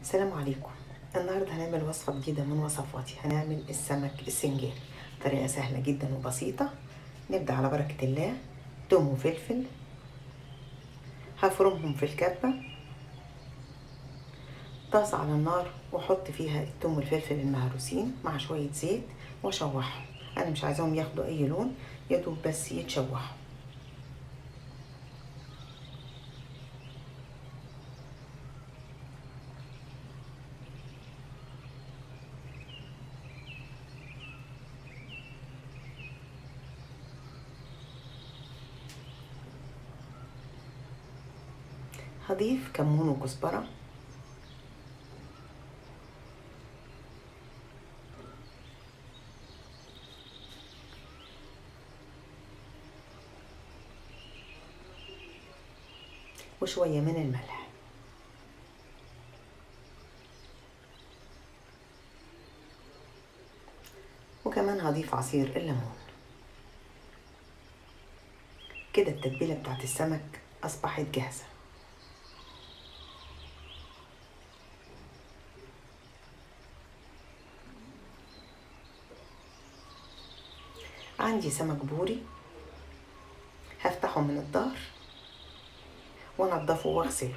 السلام عليكم النهاردة هنعمل وصفة جديدة من وصفاتي هنعمل السمك السنجاري طريقة سهلة جدا وبسيطة نبدأ على بركة الله توم وفلفل هفرمهم في الكبة طاسة على النار واحط فيها التوم والفلفل المهروسين مع شوية زيت واشوحهم انا مش عايزاهم ياخدوا اي لون يدوب بس يتشوحوا هضيف كمون وكزبرة وشوية من الملح وكمان هضيف عصير الليمون كده التتبيلة بتاعت السمك أصبحت جاهزة عندي سمك بوري هفتحه من الظهر وانضفه واغسله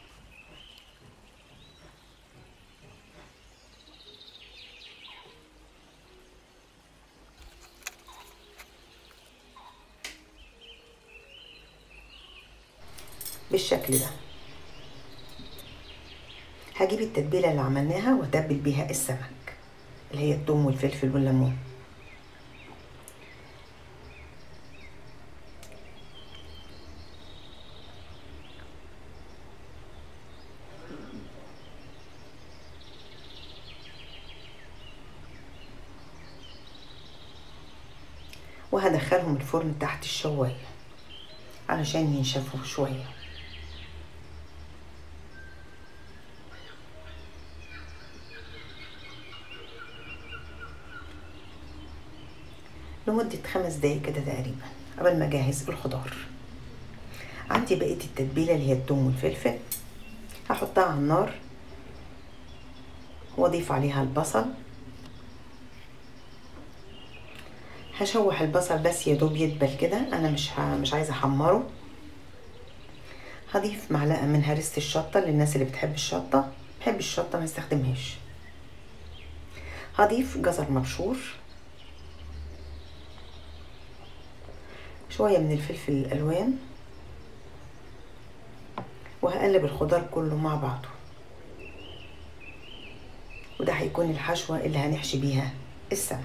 بالشكل ده هجيب التتبيله اللي عملناها واتبل بيها السمك اللي هي الثوم والفلفل والليمون وهدخلهم الفرن تحت الشواية علشان ينشفوا شوية لمدة خمس دقايق كده تقريبا قبل ما اجهز الخضار عندي بقية التتبيلة اللي هي التوم والفلفل هحطها على النار واضيف عليها البصل هشوح البصل بس يا دوب يدبل كده انا مش ه... مش عايزه احمره هضيف معلقه من هريسه الشطه للناس اللي بتحب الشطه بحب الشطه ما استخدمهاش هضيف جزر مبشور شويه من الفلفل الالوان وهقلب الخضار كله مع بعضه وده هيكون الحشوه اللي هنحشي بيها السمك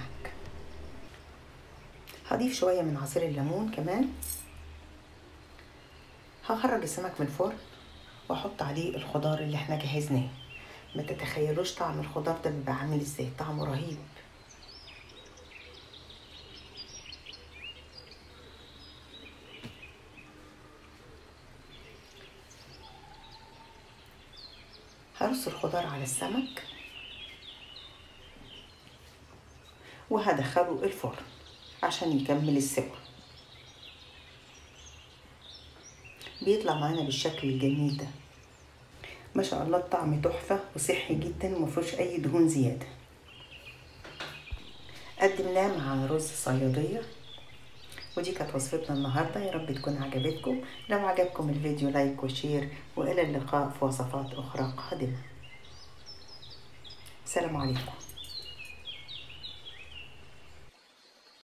هضيف شوية من عصير الليمون كمان هخرج السمك من الفرن واحط عليه الخضار اللي احنا جهزناه ما تتخيلوش طعم الخضار ده بيبقى عامل ازاي طعمه رهيب هرص الخضار على السمك وهدخله الفرن عشان يكمل السوا بيطلع معانا بالشكل الجميل ده ما شاء الله الطعم تحفة وصحي جدا ومفيهوش أي دهون زيادة قدمناه مع رز صيادية ودي كانت وصفتنا النهاردة يا رب تكون عجبتكم لو عجبكم الفيديو لايك وشير وإلى اللقاء في وصفات أخرى قادمة السلام عليكم